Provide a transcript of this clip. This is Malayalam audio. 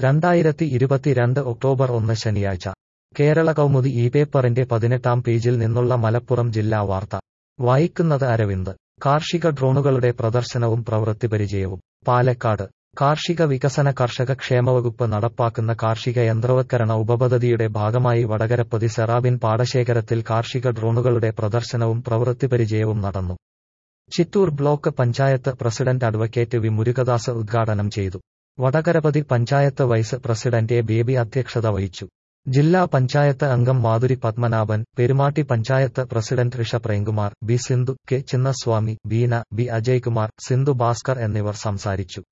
രണ്ടായിരത്തി ഇരുപത്തിരണ്ട് ഒക്ടോബർ ഒന്ന് ശനിയാഴ്ച കേരള കൗമുദി ഈ പേപ്പറിന്റെ പതിനെട്ടാം പേജിൽ നിന്നുള്ള മലപ്പുറം ജില്ലാ വാർത്ത വായിക്കുന്നത് അരവിന്ദ് കാർഷിക ഡ്രോണുകളുടെ പ്രദർശനവും പ്രവൃത്തി പരിചയവും പാലക്കാട് കാർഷിക വികസന കർഷക ക്ഷേമവകുപ്പ് നടപ്പാക്കുന്ന കാർഷിക യന്ത്രവത്കരണ ഉപപദ്ധതിയുടെ ഭാഗമായി വടകരപ്പതി സെറാബിൻ പാടശേഖരത്തിൽ കാർഷിക ഡ്രോണുകളുടെ പ്രദർശനവും പ്രവൃത്തി പരിചയവും നടന്നു Chittur block panchayat president advocate V Murukadas ഉദ്ഘാടനം ചെയ്തു Vadakarapathy panchayat vice president A Baby അധ്യക്ഷത വഹിച്ചു ജില്ലാ പഞ്ചായത്ത് അംഗം Madhuri Padmanabhan Perumatty panchayat president Risha Premkumar B Sindhu K Chinnaswamy Beena B Ajaykumar Sindhu Bhaskar എന്നിവർ സംസാരിച്ചു